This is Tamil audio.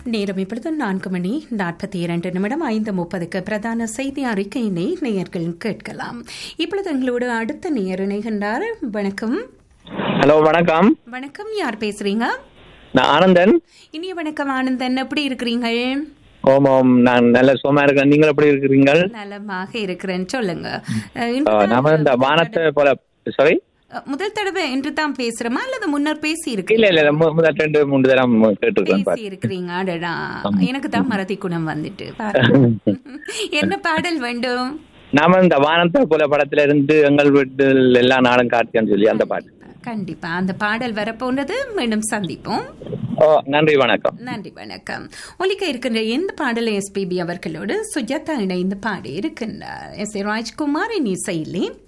நேரம் இப்பொழுது நான்கு மணி நாற்பத்தி இரண்டு நிமிடம் ஐந்து முப்பதுக்கு பிரதான செய்தி அறிக்கையினை நேயர்கள் கேட்கலாம் இப்பொழுது எங்களோடு அடுத்த நேயர் இணைகின்றார் வணக்கம் ஹலோ வணக்கம் வணக்கம் யார் பேசுறீங்க நான் ஆனந்தன் இனிய வணக்கம் ஆனந்தன் எப்படி இருக்கிறீங்க ஓம் ஓம் நான் நல்ல சுகமா இருக்கேன் நீங்கள் எப்படி இருக்கிறீங்க நலமாக இருக்கிறேன் சொல்லுங்க அஹ், ஆ, இன்று தான் நாம இந்த வானத்தை போல சாரி அஹ், முதல் தடவை என்று தான் பேசுறோமா அல்லது முன்னர் பேசி இல்ல இருக்கீங்க இல்ல இல்ல, மு- முதல் ரெண்டு மூணு தரம் கேட்டிருக்கேன் பேசி பாரு இருக்கிறீங்க அடடா எனக்கு தான் மறதி குணம் வந்துட்டு பாருங்க. என்ன பாடல் வேண்டும் நாம இந்த வானத்தை போல படத்துல இருந்து எங்கள் வீட்டில் எல்லா நாளும் கார்த்தியான்னு சொல்லி அந்த பாட்டு கண்டிப்பா அந்த பாடல் வரப்போனது மீண்டும் சந்திப்போம் ஓ நன்றி வணக்கம் நன்றி வணக்கம் ஒலிக்க இருக்கின்ற எந்த பாடலை எஸ்பிபி அவர்களோடு சுஜாதா இணைந்து பாடி இருக்கின்றார் எஸ் ஏ ராஜ்குமாரின் இசையிலே